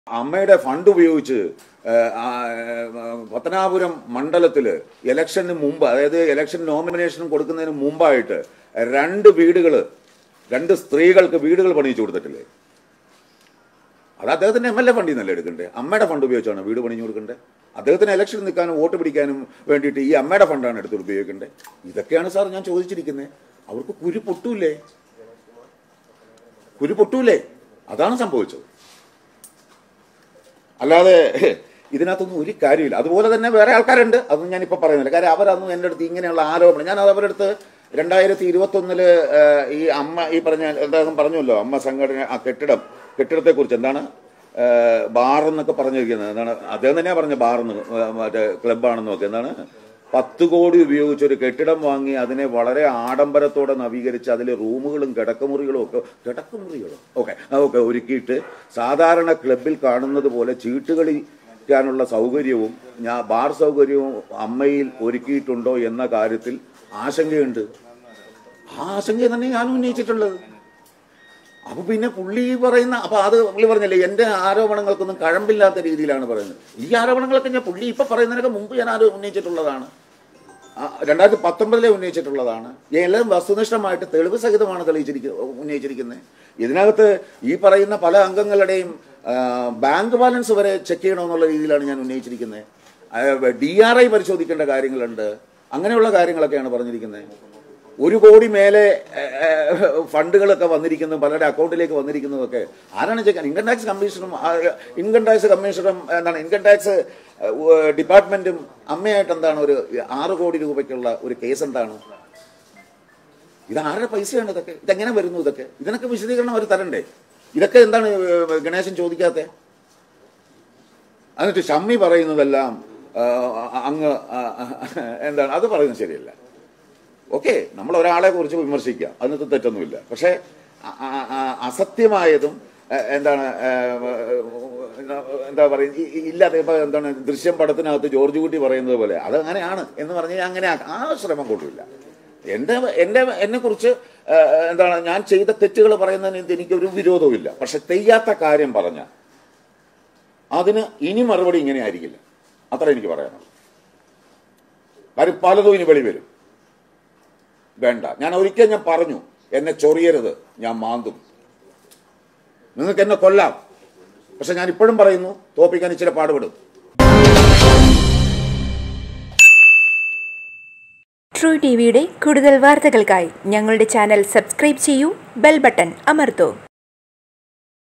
അമ്മയുടെ ഫണ്ട് ഉപയോഗിച്ച് ഏഹ്, ആ, ഏഹ്, പത്തനാപുരം മണ്ഡലത്തില് ഇലക്ഷന് മുമ്പ് അതായത് ഇലക്ഷൻ നോമിനേഷൻ കൊടുക്കുന്നതിന് മുമ്പായിട്ട് രണ്ട് വീടുകൾ രണ്ട് സ്ത്രീകൾക്ക് വീടുകൾ പണിയിച്ചു കൊടുത്തിട്ടില്ലേ അത് അദ്ദേഹത്തിന്റെ എം എൽ എ ഫണ്ടിൽ നിന്നല്ലേ എടുക്കണ്ടേ അമ്മയുടെ ഫണ്ട് ഉപയോഗിച്ചാണ് വീട് പണിഞ്ഞു കൊടുക്കണ്ടേ അദ്ദേഹത്തിന് ഇലക്ഷൻ നിൽക്കാനും വോട്ട് പിടിക്കാനും വേണ്ടിയിട്ട് ഈ അമ്മയുടെ ഫണ്ടാണ് എടുത്ത് ഉപയോഗിക്കേണ്ടത് ഇതൊക്കെയാണ് സാർ ഞാൻ ചോദിച്ചിരിക്കുന്നത് അവർക്ക് കുരു പൊട്ടൂലേ കുരു പൊട്ടൂലേ അതാണ് സംഭവിച്ചത് അല്ലാതെ ഇതിനകത്തൊന്നും ഒരു കാര്യമില്ല അതുപോലെ തന്നെ വേറെ ആൾക്കാരുണ്ട് അതൊന്നും ഞാനിപ്പോൾ പറയുന്നില്ല കാര്യം അവരൊന്നും എൻ്റെ അടുത്ത് ഇങ്ങനെയുള്ള ആരോപണം ഞാൻ അത് അവരുടെ അടുത്ത് രണ്ടായിരത്തി ഇരുപത്തൊന്നില് ഈ അമ്മ ഈ പറഞ്ഞ അദ്ദേഹം പറഞ്ഞല്ലോ അമ്മ സംഘടന ആ കെട്ടിടം കെട്ടിടത്തെക്കുറിച്ച് എന്താണ് ബാർ എന്നൊക്കെ പറഞ്ഞിരിക്കുന്നത് എന്താണ് അദ്ദേഹം തന്നെയാണ് പറഞ്ഞ ബാറെന്ന് മറ്റേ ക്ലബ്ബാണെന്നും ഒക്കെ എന്താണ് പത്ത് കോടി ഉപയോഗിച്ച് ഒരു കെട്ടിടം വാങ്ങി അതിനെ വളരെ ആഡംബരത്തോടെ നവീകരിച്ച് അതിൽ റൂമുകളും കിടക്കമുറികളും ഒക്കെ കിടക്കമുറികളും ഓക്കെ അതൊക്കെ ഒരുക്കിയിട്ട് സാധാരണ ക്ലബിൽ കാണുന്നത് പോലെ ചീട്ടുകളിക്കാനുള്ള സൗകര്യവും ഞാൻ ബാർ സൗകര്യവും അമ്മയിൽ ഒരുക്കിയിട്ടുണ്ടോ എന്ന കാര്യത്തിൽ ആശങ്കയുണ്ട് ആ ആശങ്ക തന്നെ ഞാൻ ഉന്നയിച്ചിട്ടുള്ളത് അപ്പൊ പിന്നെ പുള്ളി പറയുന്ന അപ്പൊ അത് പുള്ളി പറഞ്ഞല്ലേ എന്റെ ആരോപണങ്ങൾക്കൊന്നും കഴമ്പില്ലാത്ത രീതിയിലാണ് പറയുന്നത് ഈ ആരോപണങ്ങളൊക്കെ ഞാൻ പുള്ളി ഇപ്പൊ പറയുന്നതിനൊക്കെ മുമ്പ് ഞാൻ ആരോ ഉന്നയിച്ചിട്ടുള്ളതാണ് ആ, രണ്ടായിരത്തി പത്തൊമ്പതിലെ ഉന്നയിച്ചിട്ടുള്ളതാണ് എല്ലാം വസ്തുനിഷ്ഠമായിട്ട് തെളിവ് സഹിതമാണ് തെളിയിച്ചിരിക്കുന്നത് ഉന്നയിച്ചിരിക്കുന്നത് ഇതിനകത്ത് ഈ പറയുന്ന പല അംഗങ്ങളുടെയും ആ, ബാങ്ക് ബാലൻസ് വരെ ചെക്ക് ചെയ്യണമെന്നുള്ള രീതിയിലാണ് ഞാൻ ഉന്നയിച്ചിരിക്കുന്നത് ഡി ആർ ഐ പരിശോധിക്കേണ്ട കാര്യങ്ങളുണ്ട് അങ്ങനെയുള്ള കാര്യങ്ങളൊക്കെയാണ് പറഞ്ഞിരിക്കുന്നത് ഒരു കോടി മേലെ ഏ, ഏ, ഫണ്ടുകളൊക്കെ വന്നിരിക്കുന്നു പലരുടെ അക്കൗണ്ടിലേക്ക് വന്നിരിക്കുന്നതൊക്കെ ആരാണ് ചെക്ക് ഇൻകം ടാക്സ് കമ്മീഷനും ആ, ഇൻകം ടാക്സ് കമ്മീഷണറും എന്താണ് ഇൻകം ടാക്സ് ഏ, ഡിപ്പാർട്ട്മെന്റും അമ്മയായിട്ട് എന്താണ് ഒരു ആറ് കോടി രൂപയ്ക്കുള്ള ഒരു കേസ് എന്താണ് ഇത് ആരുടെ പൈസയാണ് ഇതൊക്കെ ഇതെങ്ങനെ വരുന്നു ഇതൊക്കെ ഇതിനൊക്കെ വിശദീകരണം അവർ തരണ്ടേ ഇതൊക്കെ എന്താണ് ഏ, ഗണേശൻ ചോദിക്കാത്തെ എന്നിട്ട് ഷമ്മി പറയുന്നതെല്ലാം ആ, അങ്ങ് ആ, എന്താണ് അത് പറയുന്നത് ശരിയല്ല ഓക്കെ നമ്മൾ ഒരാളെ കുറിച്ച് വിമർശിക്കാം അതിനകത്ത് തെറ്റൊന്നുമില്ല പക്ഷേ അ- അ- അ- അസത്യമായതും എ- എന്താണ് ഏ, എന്താ പറയുക ഈ- ഈ- ഇല്ലാതെ ഇപ്പൊ എന്താണ് ദൃശ്യം പടത്തിനകത്ത് ജോർജ് കുട്ടി പറയുന്നത് പോലെ അത് അങ്ങനെയാണ് എന്ന് പറഞ്ഞാൽ അങ്ങനെ ആ- ആ ശ്രമം കൊണ്ടില്ല എൻ്റെ എൻ്റെ എന്നെ കുറിച്ച് എന്താണ് ഞാൻ ചെയ്ത തെറ്റുകൾ പറയുന്നതിന് എനിക്കൊരു വിരോധവുമില്ല പക്ഷെ തെയ്യാത്ത കാര്യം പറഞ്ഞ അതിന് ഇനി മറുപടി ഇങ്ങനെ ആയിരിക്കില്ല അത്ര എനിക്ക് പറയാനുള്ളൂ കാര്യം പലതും ഇനി വെളി വരും വേണ്ട ഞാൻ ഒരിക്കൽ ഞാൻ പറഞ്ഞു എന്നെ ചൊറിയരുത് ഞാൻ മാന്തും നിങ്ങൾക്ക് എന്നെ കൊല്ലാം പക്ഷെ ഞാൻ ഇപ്പോഴും പറയുന്നു തോപ്പിക്കാൻ ഇച്ചിരി പാടുപെടും ട്രൂ ടി വിയുടെ കൂടുതൽ വാർത്തകൾക്കായി ഞങ്ങളുടെ ചാനൽ സബ്സ്ക്രൈബ് ചെയ്യൂ ബെൽ ബട്ടൺ അമർത്തൂ